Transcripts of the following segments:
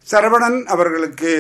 சரவணன் அவர்களுக்கு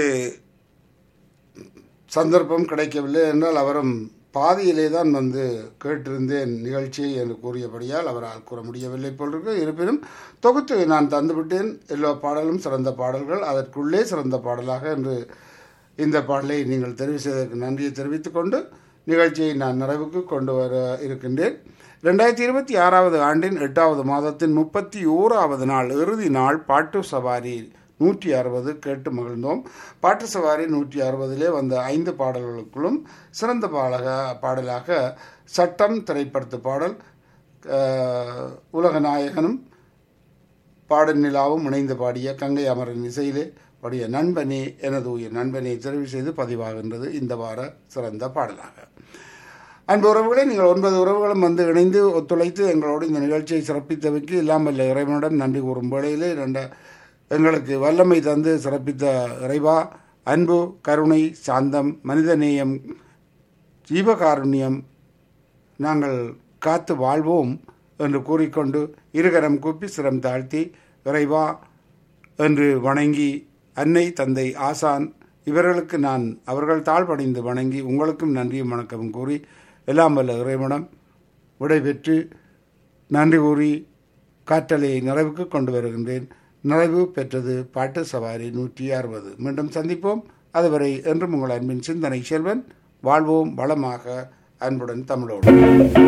சந்தர்ப்பம் கிடைக்கவில்லை என்றால் அவரும் பாதியிலே தான் வந்து கேட்டிருந்தேன் நிகழ்ச்சியை என்று கூறியபடியால் அவரால் கூற முடியவில்லை போல் இருக்கு இருப்பினும் தொகுத்து நான் தந்துவிட்டேன் எல்லா பாடலும் சிறந்த பாடல்கள் அதற்குள்ளே சிறந்த பாடலாக என்று இந்த பாடலை நீங்கள் தெரிவு செய்ததற்கு நன்றியை தெரிவித்துக் கொண்டு நிகழ்ச்சியை நான் நிறைவுக்கு கொண்டு வர இருக்கின்றேன் ரெண்டாயிரத்தி இருபத்தி ஆறாவது ஆண்டின் எட்டாவது மாதத்தின் முப்பத்தி ஓராவது நாள் இறுதி நாள் பாட்டு சவாரி நூற்றி அறுபது கேட்டு மகிழ்ந்தோம் பாட்டு சவாரி நூற்றி அறுபதிலே வந்த ஐந்து பாடல்களுக்குள்ளும் சிறந்த பாடக பாடலாக சட்டம் திரைப்படத்து பாடல் அஹ், உலக நாயகனும் பாடல் நிலாவும் இணைந்து பாடிய கங்கை அமரன் இசையிலே பாடிய நண்பனே எனது உயிர் நண்பனை தெரிவு செய்து பதிவாகின்றது இந்த வார சிறந்த பாடலாக அன்பு உறவுகளே நீங்கள் ஒன்பது உறவுகளும் வந்து இணைந்து ஒத்துழைத்து எங்களோடு இந்த நிகழ்ச்சியை சிறப்பித்தவைக்கு இல்லாமல் இறைவனிடம் நன்றி கூறும் வேளையிலே ரெண்ட எங்களுக்கு வல்லமை தந்து சிறப்பித்த இறைவா அன்பு கருணை சாந்தம் மனிதநேயம் ஜீவகாருண்யம் நாங்கள் காத்து வாழ்வோம் என்று கூறிக்கொண்டு இருகரம் கூப்பி சிரம் தாழ்த்தி இறைவா என்று வணங்கி அன்னை தந்தை ஆசான் இவர்களுக்கு நான் அவர்கள் தாழ்படைந்து வணங்கி உங்களுக்கும் நன்றியும் வணக்கமும் கூறி எல்லாம் வல்ல இறைவனம் விடைபெற்று நன்றி கூறி காற்றலையை நிறைவுக்கு கொண்டு வருகின்றேன் நிறைவு பெற்றது பாட்டு சவாரி நூற்றி அறுபது மீண்டும் சந்திப்போம் அதுவரை என்றும் உங்கள் அன்பின் சிந்தனை செல்வன் வாழ்வோம் வளமாக அன்புடன் தமிழோடு